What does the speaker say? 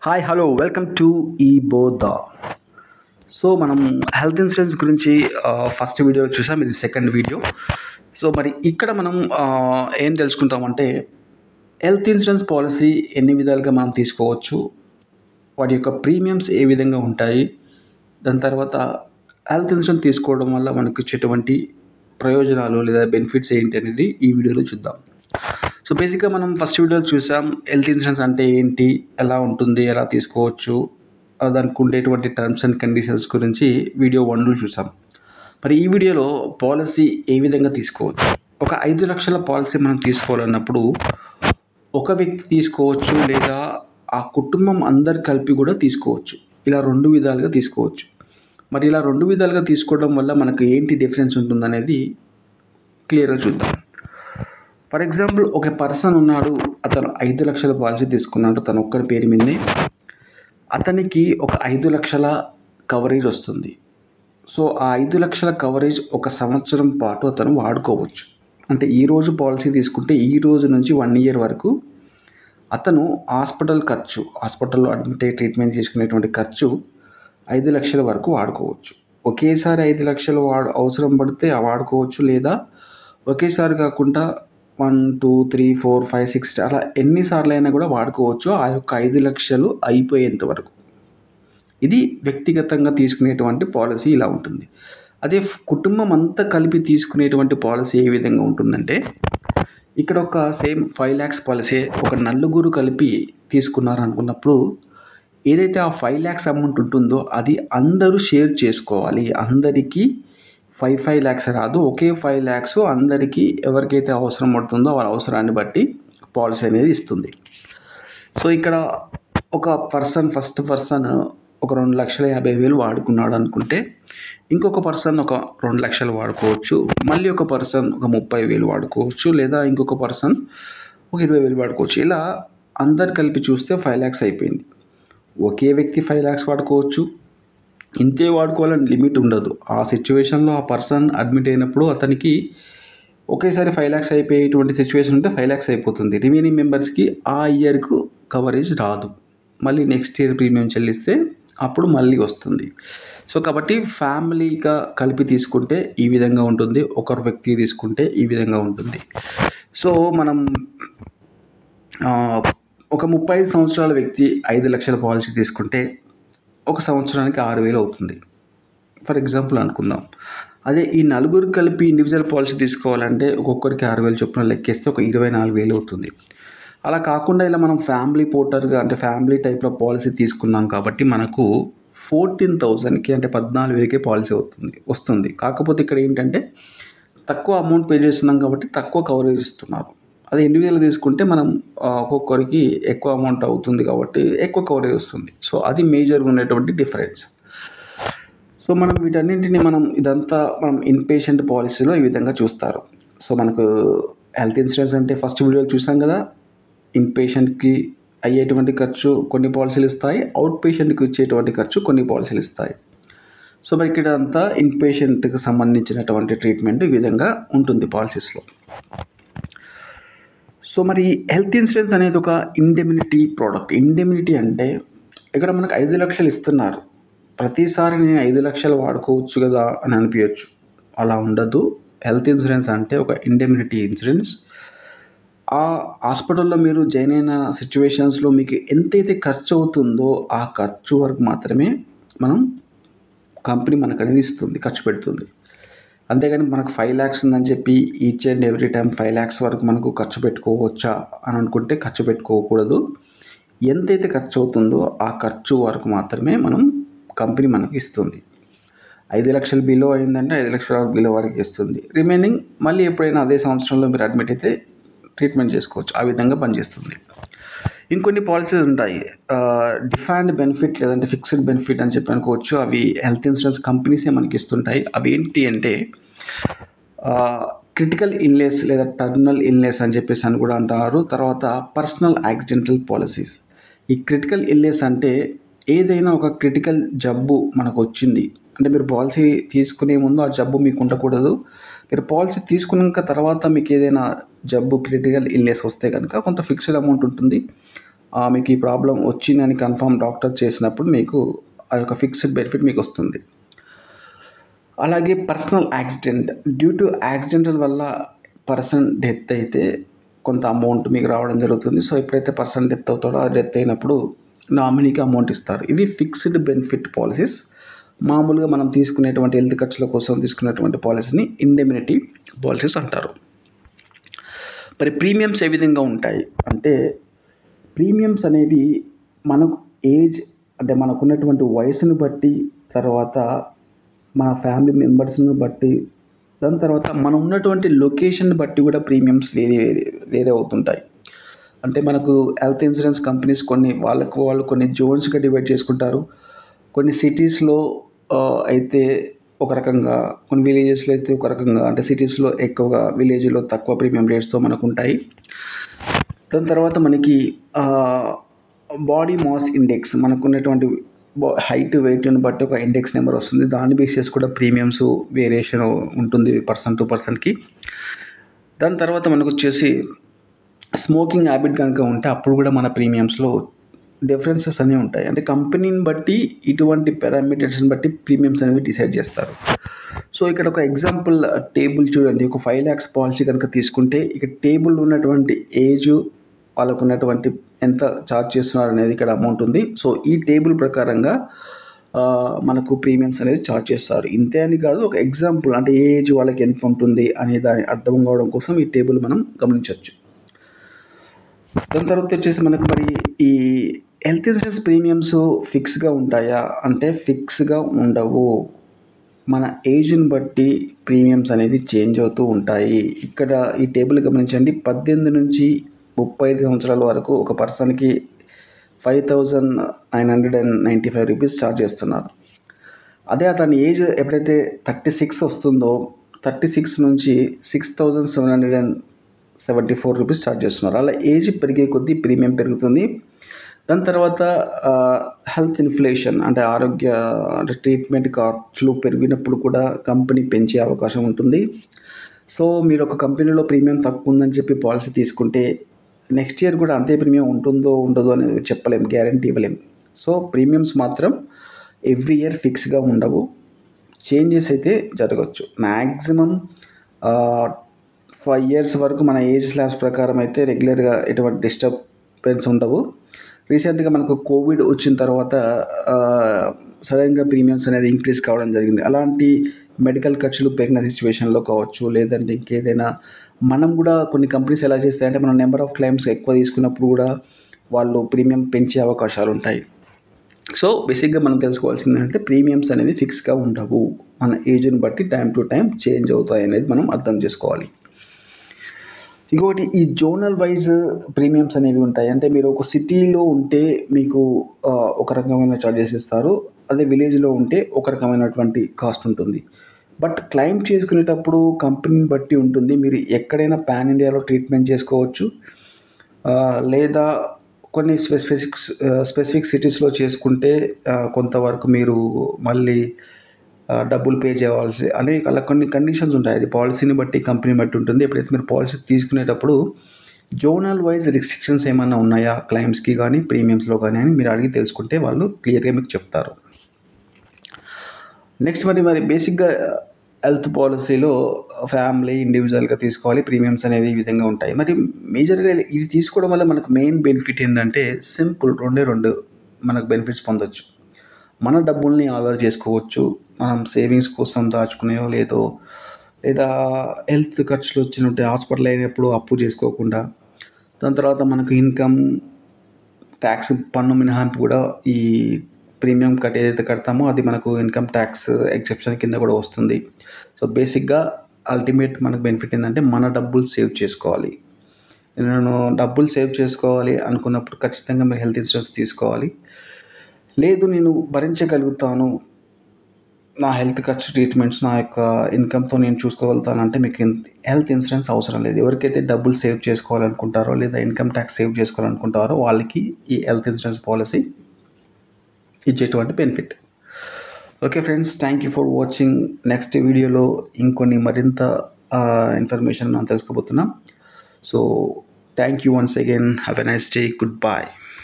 hi hello welcome to ఈ బోధ so మనం హెల్త్ ఇన్సూరెన్స్ గురించి ఫస్ట్ వీడియో చూసాం ఇది సెకండ్ వీడియో సో మరి ఇక్కడ మనం ఆ, ఏం తెలుసుకుంటామంటే హెల్త్ ఇన్సూరెన్స్ పాలసీ ఎన్ని విధాలుగా మనం తీసుకోవచ్చు వాటి యొక్క ప్రీమియమ్స్ ఏ విధంగా ఉంటాయి దాని తర్వాత హెల్త్ ఇన్సూరెన్స్ తీసుకోవడం వల్ల మనకు వచ్చేటువంటి ప్రయోజనాలు లేదా బెనిఫిట్స్ ఏంటి అనేది ఈ వీడియోలో చూద్దాం సో బేసిక్గా మనం ఫస్ట్ వీడియోలో చూసాం హెల్త్ ఇన్సూరెన్స్ అంటే ఏంటి ఎలా ఉంటుంది ఎలా తీసుకోవచ్చు ఆ దానికి ఉండేటువంటి టర్మ్స్ అండ్ కండిషన్స్ గురించి వీడియో వన్లో చూసాం మరి ఈ వీడియోలో పాలసీ ఏ విధంగా తీసుకోవచ్చు ఒక ఐదు లక్షల పాలసీ మనం తీసుకోవాలన్నప్పుడు ఒక వ్యక్తి తీసుకోవచ్చు లేదా ఆ కుటుంబం అందరు కలిపి కూడా తీసుకోవచ్చు ఇలా రెండు విధాలుగా తీసుకోవచ్చు మరి ఇలా రెండు విధాలుగా తీసుకోవడం వల్ల మనకు ఏంటి డిఫరెన్స్ ఉంటుందనేది క్లియర్గా చూద్దాం ఫర్ ఎగ్జాంపుల్ ఒక పర్సన్ ఉన్నాడు అతను ఐదు లక్షల పాలసీ తీసుకున్నాడు తన ఒక్కరి పేరు మీదనే అతనికి ఒక ఐదు లక్షల కవరేజ్ వస్తుంది సో ఆ ఐదు లక్షల కవరేజ్ ఒక సంవత్సరం పాటు అతను వాడుకోవచ్చు అంటే ఈ రోజు పాలసీ తీసుకుంటే ఈ రోజు నుంచి వన్ ఇయర్ వరకు అతను హాస్పిటల్ ఖర్చు హాస్పిటల్లో అడ్మిట్ అయ్యి ట్రీట్మెంట్ చేసుకునేటువంటి ఖర్చు ఐదు లక్షల వరకు వాడుకోవచ్చు ఒకేసారి ఐదు లక్షలు వాడు అవసరం పడితే ఆ వాడుకోవచ్చు లేదా ఒకేసారి కాకుండా one two three four five six అలా ఎన్నిసార్లు అయినా కూడా వాడుకోవచ్చు ఆ యొక్క ఐదు లక్షలు అయిపోయేంత వరకు ఇది వ్యక్తిగతంగా తీసుకునేటువంటి పాలసీ ఇలా ఉంటుంది అదే ఫ్- కుటుంబం అంతా కలిపి తీసుకునేటువంటి పాలసీ ఏ విధంగా ఉంటుందంటే ఇక్కడ ఒక సేమ్ ఫైవ్ ల్యాక్స్ పాలసీ ఒక నలుగురు కలిపి తీసుకున్నారు అనుకున్నప్పుడు ఏదైతే ఆ ఫైవ్ ల్యాక్స్ అమౌంట్ ఉంటుందో అది అందరూ షేర్ చేసుకోవాలి అందరికీ ఫైవ్ ఫైవ్ ల్యాక్స్ రాదు ఒకే ఫైవ్ ల్యాక్స్ అందరికీ ఎవరికైతే అవసరం పడుతుందో వాళ్ళ అవసరాన్ని బట్టి పాలసీ అనేది ఇస్తుంది సో ఇక్కడ ఒక పర్సన్ ఫస్ట్ పర్సన్ ఒక రెండు లక్షల యాభై వేలు వాడుకున్నాడు అనుకుంటే ఇంకొక పర్సన్ ఒక రెండు లక్షలు వాడుకోవచ్చు మళ్ళీ ఒక పర్సన్ ఒక ముప్పై వేలు వాడుకోవచ్చు లేదా ఇంకొక పర్సన్ ఒక ఇరవై వేలు వాడుకోవచ్చు ఇలా అందరు కలిపి చూస్తే ఫైవ్ ల్యాక్స్ అయిపోయింది ఒకే వ్యక్తి ఫైవ్ ల్యాక్స్ వాడుకోవచ్చు ఇంతే వాడుకోవాలని లిమిట్ ఉండదు ఆ సిచ్యువేషన్లో ఆ పర్సన్ అడ్మిట్ అయినప్పుడు అతనికి ఒకేసారి ఫైవ్ ల్యాక్స్ అయిపోయేటువంటి సిచ్యువేషన్ ఉంటే ఫైవ్ ల్యాక్స్ అయిపోతుంది రిమైనింగ్ మెంబర్స్కి ఆ ఇయర్కు కవరేజ్ రాదు మళ్ళీ నెక్స్ట్ ఇయర్ ప్రీమియం చెల్లిస్తే అప్పుడు మళ్ళీ వస్తుంది సో కాబట్టి ఫ్యామిలీగా కలిపి తీసుకుంటే ఈ విధంగా ఉంటుంది ఒకరు వ్యక్తి తీసుకుంటే ఈ విధంగా ఉంటుంది సో మనం ఆ, ఒక ముప్పై ఐదు సంవత్సరాల వ్యక్తి ఐదు లక్షల పాలసీ తీసుకుంటే ఒక సంవత్సరానికి ఆరు వేలు అవుతుంది ఫర్ ఎగ్జాంపుల్ అనుకుందాం అదే ఈ నలుగురు కలిపి ఇండివిజువల్ పాలసీ తీసుకోవాలంటే ఒక్కొక్కరికి ఆరు వేలు చొప్పున లెక్కేస్తే ఒక ఇరవై నాలుగు వేలు అవుతుంది అలా కాకుండా ఇలా మనం ఫ్యామిలీ పోర్టర్గా అంటే ఫ్యామిలీ టైప్లో పాలసీ తీసుకున్నాం కాబట్టి మనకు ఫోర్టీన్ థౌజండ్కి అంటే పద్నాలుగు వేలకే పాలసీ అవుతుంది వస్తుంది కాకపోతే ఇక్కడ ఏంటంటే తక్కువ అమౌంట్ పే చేస్తున్నాం కాబట్టి తక్కువ కవరేజ్ ఇస్తున్నారు అదే ఇండివిజువల్ తీసుకుంటే మనం ఆ, ఒక్కొక్కరికి ఎక్కువ అమౌంట్ అవుతుంది కాబట్టి ఎక్కువ కవరేజ్ వస్తుంది సో అది మేజర్గా ఉండేటువంటి డిఫరెన్స్ సో మనం వీటన్నింటిని మనం ఇదంతా మనం ఇన్పేషెంట్ పాలసీలో ఈ విధంగా చూస్తారు సో మనకు హెల్త్ ఇన్సూరెన్స్ అంటే ఫస్ట్ వీడియోలో చూసాం కదా ఇన్పేషెంట్కి అయ్యేటువంటి ఖర్చు కొన్ని పాలసీలు ఇస్తాయి అవుట్ పేషెంట్కి ఇచ్చేటువంటి ఖర్చు కొన్ని పాలసీలు ఇస్తాయి సో మరి ఇక్కడ అంతా ఇన్పేషెంట్కి సంబంధించినటువంటి ట్రీట్మెంట్ ఈ విధంగా ఉంటుంది పాలసీస్లో సో మరి హెల్త్ ఇన్సూరెన్స్ అనేది ఒక ఇండెమినిటీ ప్రోడక్ట్ ఇండెమినిటీ అంటే ఇక్కడ మనకు ఐదు లక్షలు ఇస్తున్నారు ప్రతిసారి నేను ఐదు లక్షలు వాడుకోవచ్చు కదా అని అనిపించచ్చు అలా ఉండదు హెల్త్ ఇన్సూరెన్స్ అంటే ఒక ఇండెమినిటీ ఇన్సూరెన్స్ ఆ హాస్పిటల్లో మీరు జాయిన్ అయిన సిచ్యువేషన్స్లో మీకు ఎంతైతే ఖర్చు అవుతుందో ఆ ఖర్చు వరకు మాత్రమే మనం కంపెనీ మనకు అనేది ఇస్తుంది ఖర్చు పెడుతుంది అంతేగాని మనకు ఫైవ్ ల్యాక్స్ ఉందని చెప్పి each and every time five lakhs వరకు మనకు ఖర్చు పెట్టుకోవచ్చా అని అనుకుంటే ఖర్చు పెట్టుకోకూడదు ఎంతైతే ఖర్చు అవుతుందో ఆ ఖర్చు వరకు మాత్రమే మనం కంపెనీ మనకు ఇస్తుంది ఐదు లక్షల బిలో అయిందంటే ఐదు లక్షల బిలో వరకు ఇస్తుంది రిమైనింగ్ మళ్ళీ ఎప్పుడైనా అదే సంవత్సరంలో మీరు అడ్మిట్ అయితే ట్రీట్మెంట్ చేసుకోవచ్చు ఆ విధంగా పనిచేస్తుంది ఇంకొన్ని పాలసీస్ ఉంటాయి డిఫైన్డ్ బెనిఫిట్ లేదంటే ఫిక్స్డ్ బెనిఫిట్ అని చెప్పి అనుకోవచ్చు అవి హెల్త్ ఇన్సూరెన్స్ కంపెనీసే మనకి ఇస్తుంటాయి అవి ఏంటి అంటే క్రిటికల్ ఇల్నెస్ లేదా టర్మినల్ ఇల్నెస్ అని చెప్పేసి అని కూడా అంటారు తర్వాత పర్సనల్ యాక్సిడెంటల్ పాలసీస్ ఈ క్రిటికల్ ఇల్నెస్ అంటే ఏదైనా ఒక క్రిటికల్ జబ్బు మనకు వచ్చింది అంటే మీరు పాలసీ తీసుకునే ముందు ఆ జబ్బు మీకు ఉండకూడదు మీరు పాలసీ తీసుకున్నాక తర్వాత మీకు ఏదైనా జబ్బు క్రిటికల్ ఇల్నెస్ వస్తే కనుక కొంత ఫిక్స్డ్ అమౌంట్ ఉంటుంది ఆ, మీకు ఈ ప్రాబ్లం వచ్చిందని కన్ఫర్మ్ డాక్టర్ చేసినప్పుడు మీకు ఆ యొక్క ఫిక్స్డ్ బెనిఫిట్ మీకు వస్తుంది అలాగే personal accident due to accidental వల్ల పర్సన్ డెత్ అయితే కొంత అమౌంట్ మీకు రావడం జరుగుతుంది సో ఎప్పుడైతే పర్సన్ డెత్ అవుతాడో ఆ డెత్ అయినప్పుడు నామినీకి అమౌంట్ ఇస్తారు ఇవి ఫిక్స్డ్ బెనిఫిట్ పాలసీస్ మామూలుగా మనం తీసుకునేటువంటి హెల్త్ ఖర్చుల కోసం తీసుకునేటువంటి పాలసీని ఇండెమినిటీ పాలసీస్ అంటారు మరి ప్రీమియమ్స్ ఏ విధంగా ఉంటాయి అంటే ప్రీమియమ్స్ అనేవి మనకు ఏజ్ అంటే మనకున్నటువంటి వయసును బట్టి తర్వాత మన ఫ్యామిలీ మెంబర్స్ని బట్టి దాని తర్వాత మనం ఉన్నటువంటి లొకేషన్ బట్టి కూడా ప్రీమియమ్స్ వేరే వేరే వేరే అవుతుంటాయి అంటే మనకు హెల్త్ ఇన్సూరెన్స్ కంపెనీస్ కొన్ని వాళ్ళకు వాళ్ళు కొన్ని జోన్స్గా డివైడ్ చేసుకుంటారు కొన్ని సిటీస్లో అయితే ఒక రకంగా కొన్ని విలేజెస్లో అయితే ఒక రకంగా అంటే సిటీస్లో ఎక్కువగా విలేజ్లో తక్కువ ప్రీమియం రేట్స్తో మనకు ఉంటాయి దాని తర్వాత మనకి బాడీ మాస్ ఇండెక్స్ మనకు ఉన్నటువంటి హైట్ వెయిట్ని బట్టి ఒక ఇండెక్స్ నెంబర్ వస్తుంది దాన్ని బేస్ చేసి కూడా ప్రీమియమ్స్ వేరియేషన్ ఉంటుంది పర్సన్ టు పర్సన్కి దాని తర్వాత మనకు వచ్చేసి స్మోకింగ్ హ్యాబిట్ కనుక ఉంటే అప్పుడు కూడా మన ప్రీమియమ్స్లో డిఫరెన్సెస్ అనేవి ఉంటాయి అంటే కంపెనీని బట్టి ఇటువంటి పారామీటర్స్ని బట్టి ప్రీమియమ్స్ అనేవి డిసైడ్ చేస్తారు సో ఇక్కడ ఒక ఎగ్జాంపుల్ టేబుల్ చూడండి ఒక ఫైవ్ ల్యాక్స్ పాలసీ కనుక తీసుకుంటే ఇక టేబుల్ ఉన్నటువంటి ఏజ్ వాళ్ళకు ఉన్నటువంటి ఎంత ఛార్జ్ చేస్తున్నారు అనేది ఇక్కడ అమౌంట్ ఉంది సో ఈ టేబుల్ ప్రకారంగా ఆ, మనకు ప్రీమియమ్స్ అనేది ఛార్జ్ చేస్తారు ఇంతే అని కాదు ఒక ఎగ్జాంపుల్ అంటే ఏ ఏజ్ వాళ్ళకి ఎంత ఉంటుంది అనే దాని అర్థం కావడం కోసం ఈ టేబుల్ మనం గమనించవచ్చు దాని తర్వాత వచ్చేసి మనకు మరి ఈ హెల్త్ ఇన్సూరెన్స్ ప్రీమియమ్స్ ఫిక్స్గా ఉంటాయా అంటే ఫిక్స్గా ఉండవు మన ఏజ్ని బట్టి ప్రీమియమ్స్ అనేది చేంజ్ అవుతూ ఉంటాయి ఇక్కడ ఈ టేబుల్ గమనించండి పద్దెనిమిది నుంచి ముప్పై ఐదు సంవత్సరాల వరకు ఒక పర్సన్కి five thousand nine hundred and ninety five rupees charge చేస్తున్నారు అదే అతని ఏజ్ ఎప్పుడైతే థర్టీ సిక్స్ వస్తుందో థర్టీ సిక్స్ నుంచి six thousand seven hundred and seventy four rupees charge చేస్తున్నారు అలా ఏజ్ పెరిగే కొద్దీ ప్రీమియం పెరుగుతుంది దాని తర్వాత హెల్త్ ఇన్ఫ్లేషన్ అంటే ఆరోగ్య అంటే ట్రీట్మెంట్ ఖర్చులు పెరిగినప్పుడు కూడా కంపెనీ పెంచే అవకాశం ఉంటుంది సో మీరు ఒక కంపెనీలో ప్రీమియం తక్కువ ఉందని చెప్పి పాలసీ తీసుకుంటే నెక్స్ట్ ఇయర్ కూడా అంతే ప్రీమియం ఉంటుందో ఉండదో అనేది చెప్పలేం గ్యారంటీ ఇవ్వలేం సో ప్రీమియమ్స్ మాత్రం ఎవ్రీ ఇయర్ ఫిక్స్గా ఉండవు చేంజెస్ అయితే జరగచ్చు మ్యాక్సిమం ఫైవ్ ఇయర్స్ వరకు మన ఏజ్ స్లాబ్స్ ప్రకారం అయితే రెగ్యులర్గా ఎటువంటి డిస్టర్బెన్స్ ఉండవు రీసెంట్గా మనకు కోవిడ్ వచ్చిన తర్వాత సడన్గా ప్రీమియమ్స్ అనేది ఇంక్రీజ్ కావడం జరిగింది అలాంటి మెడికల్ ఖర్చులు పెరిగిన సిచ్యువేషన్లో కావచ్చు లేదంటే ఇంకేదైనా మనం కూడా కొన్ని కంపెనీస్ ఎలా చేస్తాయంటే మనం నెంబర్ ఆఫ్ క్లైమ్స్ ఎక్కువ తీసుకున్నప్పుడు కూడా వాళ్ళు ప్రీమియం పెంచే అవకాశాలు ఉంటాయి సో బేసిక్గా మనం తెలుసుకోవాల్సింది ఏంటంటే ప్రీమియమ్స్ అనేది ఫిక్స్గా ఉండవు మన ఏజ్ని బట్టి టైం టు టైం చేంజ్ అవుతాయి అనేది మనం అర్థం చేసుకోవాలి ఇంకొకటి ఈ జోనల్ వైజ్ ప్రీమియమ్స్ అనేవి ఉంటాయి అంటే మీరు ఒక సిటీలో ఉంటే మీకు ఆ, ఒక రకమైన చార్జెస్ ఇస్తారు అదే విలేజ్లో ఉంటే ఒక రకమైనటువంటి కాస్ట్ ఉంటుంది బట్ క్లైమ్ చేసుకునేటప్పుడు కంపెనీని బట్టి ఉంటుంది మీరు ఎక్కడైనా పాన్ ఇండియాలో ట్రీట్మెంట్ చేసుకోవచ్చు ఆ, లేదా కొన్ని స్పెసిఫిక్ స్పెసిఫిక్ సిటీస్లో చేసుకుంటే ఆ, కొంతవరకు మీరు మళ్ళీ ఆ, డబ్బులు పే చేయవలసి అనేక అలా కొన్ని కండిషన్స్ ఉంటాయి అది పాలసీని బట్టి కంపెనీ బట్టి ఉంటుంది ఎప్పుడైతే మీరు పాలసీ తీసుకునేటప్పుడు జోనల్ వైజ్ రిస్ట్రిక్షన్స్ ఏమైనా ఉన్నాయా క్లైమ్స్కి కానీ ప్రీమియమ్స్లో కానీ అని మీరు అడిగి తెలుసుకుంటే వాళ్ళు క్లియర్గా మీకు చెప్తారు నెక్స్ట్ మరి మరి బేసిక్గా హెల్త్ పాలసీలో ఫ్యామిలీ ఇండివిజువల్గా తీసుకోవాలి ప్రీమియమ్స్ అనేవి ఈ విధంగా ఉంటాయి మరి మేజర్గా ఇవి తీసుకోవడం వల్ల మనకు మెయిన్ బెనిఫిట్ ఏంటంటే సింపుల్ రెండే రెండు మనకు బెనిఫిట్స్ పొందొచ్చు మన డబ్బుల్ని ఆధార్ చేసుకోవచ్చు మనం సేవింగ్స్ కోసం దాచుకునేయో లేదో లేదా హెల్త్ ఖర్చులు వచ్చినట్టు హాస్పిటల్ అయినప్పుడు అప్పు చేసుకోకుండా దాని తర్వాత మనకు ఇన్కమ్ ట్యాక్స్ పన్ను మినహాయింపు కూడా ఈ ప్రీమియం కట్ ఏదైతే కడతామో అది మనకు ఇన్కమ్ ట్యాక్స్ ఎగ్జెప్షన్ కింద కూడా వస్తుంది సో బేసిక్గా అల్టిమేట్ మనకు బెనిఫిట్ ఏంటంటే మన డబ్బులు సేవ్ చేసుకోవాలి నేను డబ్బులు సేవ్ చేసుకోవాలి అనుకున్నప్పుడు ఖచ్చితంగా మీరు హెల్త్ ఇన్సూరెన్స్ తీసుకోవాలి లేదు నేను భరించగలుగుతాను నా హెల్త్ ఖర్చు ట్రీట్మెంట్స్ నా యొక్క ఇన్కమ్తో నేను చూసుకోగలుగుతానంటే మీకు హెల్త్ ఇన్సూరెన్స్ అవసరం లేదు ఎవరికైతే డబ్బులు సేవ్ చేసుకోవాలనుకుంటారో లేదా ఇన్కమ్ ట్యాక్స్ సేవ్ చేసుకోవాలనుకుంటారో వాళ్ళకి ఈ హెల్త్ ఇన్సూరెన్స్ పాలసీ ఇచ్చేటువంటి benefit okay friends thank you for watching next వీడియోలో ఇంకొన్ని మరింత ఇన్ఫర్మేషన్ మనం తెలుసుకోబోతున్నాం so thank you once again have a nice day good bye